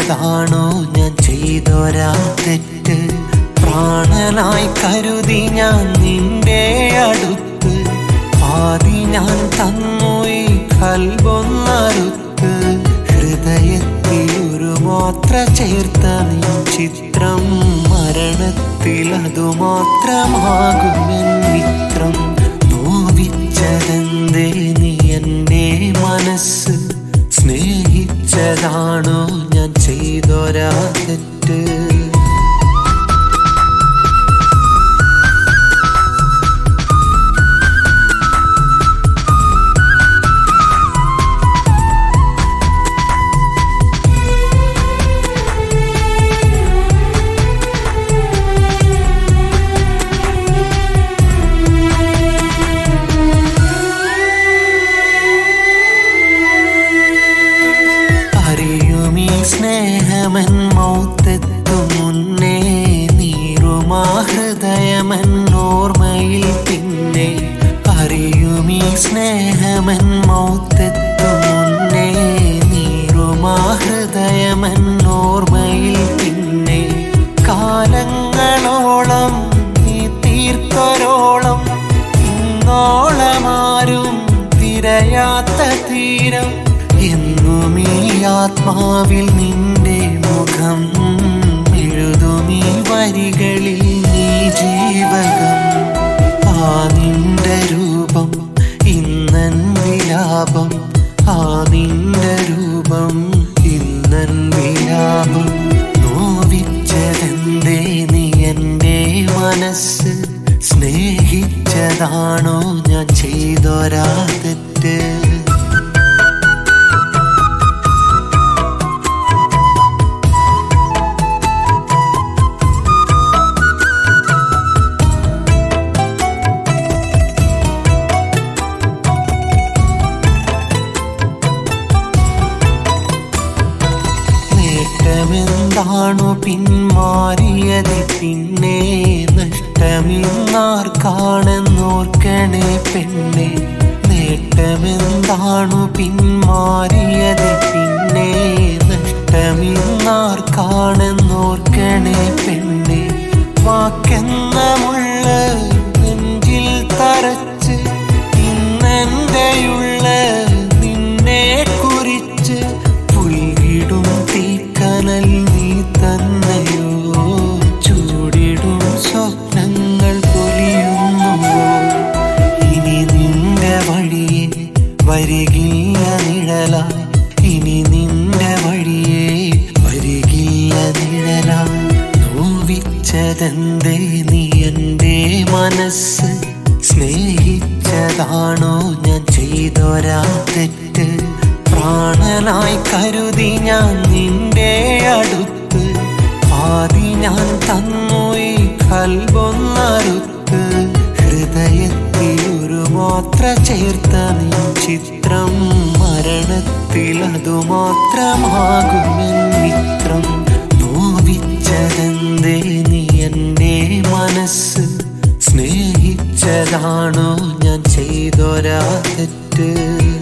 സ്നേഹിച്ചതാണോ ഞാൻ ചെയ്തൊരാ തെറ്റ് പ്രാണനായി കരുതി ഞാൻ നിന്റെ അടുത്ത് ആദി ഞാൻ തന്നു ഈ കൽബൊന്നറുത്ത് ഹൃദയത്തിൽ ഒരു മാത്ര ചേർത്ത നിൻ ചിത്രം മരണത്തിൽ അതു മാത്രമാകുമെൻ മിത്രം നോവിച്ചതെന്തേ നീ എന്നെ മനസ്സ് സ്നേഹിച്ചതാണോ ഞാൻ ചെയ്തൊരാ തെറ്റ് അറിയുമീ സ്നേഹമൻ മൗത്തെത്തു മുന്നേ നീറുമാ ഹൃദയമൻ ഓർമ്മയിൽ പിന്നെ അറിയുമീ സ്നേഹമൻ മൗത്തെത്തു മുന്നേ നീറുമാ ഹൃദയമൻ ഓർമ്മയിൽ പിന്നെ കാലങ്ങളോളം നീ തീർത്തൊരോളം ഇന്നോളമാരും തിരയാത്ത തീരം എന്നും ഈ ആത്മാവിൽ നിന്റെ മുഖം എഴുതുമീ വരികളിൽ നീ ജീവകം ആ നിന്റെ രൂപം ഇന്നൻ വിലാപം ആ നിന്റെ രൂപം ഇന്നൻ വിലാപം നോവിച്ചതെന്തേ നീ എൻ്റെ മനസ്സ് സ്നേഹിച്ചതാണോ ഞാൻ ചെയ്തൊരാ തെറ്റ് നേട്ടമെന്താണു പിന്മാറിയത് പിന്നെ നഷ്ടമിന്നാർക്കാണെന്നോർക്കണേ പെണ്ണെ നേട്ടമെന്താണു പിന്മാറിയത് പിന്നെ നഷ്ടമിന്നാർക്കാണെന്നോർക്കണേ പെണ്ണെ വാക്കെന്ന മുള്ള നെഞ്ചിൽ തറച്ച് ഇന്നെന്റെയുള്ള നിന്നെ കുറിച്ച് പുൽകിടും തീക്കനൽ നീ തന്നെയോ ചൂടിടും സ്വപ്നങ്ങൾ പൊലിയുന്നുവോ ഇനി നിന്റെ വഴിയെ വരികില്ല നിഴലായി ഇനി നിന്റെ വഴിയെ വരികില്ല നിഴലായി നോവിച്ചതെന്തേ നീ എൻ്റെ മനസ്സ് സ്നേഹിച്ചതാണോ ഞാൻ ചെയ്തൊരാ തെറ്റ് പ്രാണനായി കരുതി ഞാൻ നിന്റെ അടുത്ത് ആദി ഞാൻ തന്നു ഈ കൽബൊന്നറുത്ത് ഹൃദയത്തിൽ ഒരു മാത്ര ചേർത്ത നിൻ ചിത്രം മരണത്തിൽ അതു മാത്രമാകുമെൻ മിത്രം നോവിച്ചതെന്തേ നീ എൻ്റെ മനസ്സ് സ്നേഹിച്ചതാണോ ഞാൻ ചെയ്തൊരാ തെറ്റ്